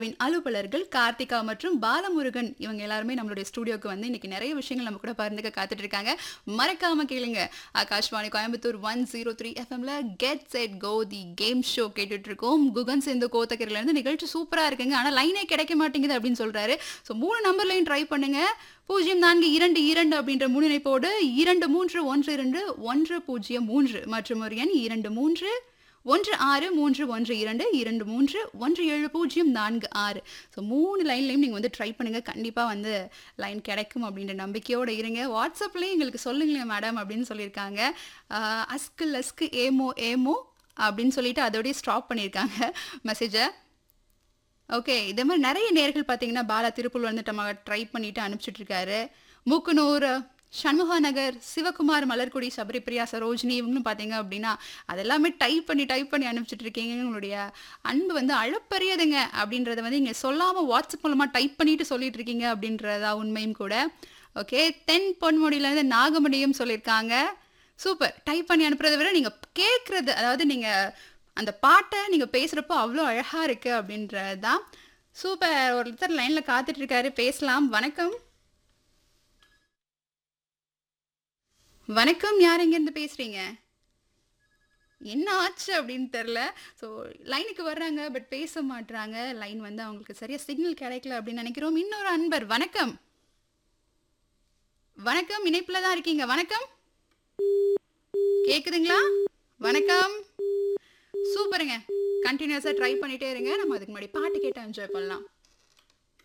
win அலுவலர்கள் கார்த்திகா மற்றும் பாலமுருகன் இவங்க எல்லாருமே நம்மளுடைய ஸ்டுடியோக்கு வந்து இன்னைக்கு நிறைய விஷயங்கள் நம்ம கூட பகிர்ந்துக்க காத்துட்டு இருக்காங்க மறக்காம கேளுங்க Akashvani Coimbatore one zero three எஃப்எம்ல get set go the game show கேட்டுட்டு இருக்கோம் குகன் சேர்ந்து கோத்தக்கரையில இருந்து நிகழ்ச்சி சூப்பரா இருக்குங்க ஆனா லைனே கிடைக்க மாட்டேங்குது அப்படின்னு சொல்றாரு ஸோ மூணு நம்பர்லையும் ட்ரை பண்ணுங்க பூஜ்ஜியம் நான்கு இரண்டு இரண்டு அப்படின்ற முன்னிணைப்போடு இரண்டு மூன்று ஒன்று இரண்டு ஒன்று பூஜ்ஜியம் மூன்று மற்றும் ஒரு எண் இரண்டு மூன்று ஒன்று ஆறு மூன்று ஒன்று இரண்டு இரண்டு மூன்று ஒன்று ஏழு பூஜ்ஜியம் நான்கு ஆறு ஸோ மூணு லைன்லையும் நீங்கள் வந்து ட்ரை பண்ணுங்கள் கண்டிப்பாக வந்து லைன் கிடைக்கும் அப்படின்ற நம்பிக்கையோடு இருங்க வாட்ஸ்அப்லேயும் எங்களுக்கு சொல்லுங்களேன் மேடம் அப்படின்னு சொல்லியிருக்காங்க ஆஹ் அஸ்கு லஸ்கு ஏமோ ஏமோ அப்படின்னு சொல்லிட்டு அதோடய ஸ்டாப் பண்ணியிருக்காங்க மெசேஜை ஓகே இதே மாதிரி நிறைய நேர்கள் பார்த்தீங்கன்னா பாலா திருப்பூர் வந்துட்டு நம்ம ட்ரை பண்ணிட்டு அனுப்பிச்சிட்டு இருக்காரு மூக்குனூர் சண்முகா நகர் சிவகுமார் மலர்குடி சபரிபிரியா சரோஜினி இவங்களும் பார்த்தீங்க அப்படின்னா அதெல்லாமே டைப் பண்ணி டைப் பண்ணி அனுப்பிச்சிட்டு இருக்கீங்க உங்களுடைய அன்பு வந்து அளப்பரியதுங்க அப்படின்றத வந்து இங்கே சொல்லாமல் வாட்ஸ்அப் மூலமாக டைப் பண்ணிட்டு சொல்லிட்டு இருக்கீங்க அப்படின்றதா உண்மையும் கூட ஓகே தென் பொன்முடியிலேருந்து நாகமணியும் சொல்லியிருக்காங்க சூப்பர் டைப் பண்ணி அனுப்புறதை விட நீங்கள் கேட்குறது அதாவது நீங்கள் அந்த பாட்டை நீங்கள் பேசுகிறப்போ அவ்வளோ அழகாக இருக்குது அப்படின்றது தான் சூப்பர் ஒருத்தர் லைனில் காத்துட்டு இருக்காரு பேசலாம் வணக்கம் வணக்கம் யார் எங்கேருந்து பேசுகிறீங்க என்ன ஆச்சு அப்படின்னு தெரில ஸோ லைனுக்கு வர்றாங்க பட் பேச மாட்றாங்க லைன் வந்து அவங்களுக்கு சரியாக சிக்னல் கிடைக்கல அப்படின்னு நினைக்கிறோம் இன்னொரு அன்பர் வணக்கம் வணக்கம் இணைப்பில் தான் இருக்கீங்க வணக்கம் கேக்குதுங்களா வணக்கம் சூப்பருங்க கண்டினியூஸாக ட்ரை பண்ணிட்டே இருங்க நம்ம அதுக்கு முன்னாடி பாட்டு கேட்டு என்ஜாய் பண்ணலாம்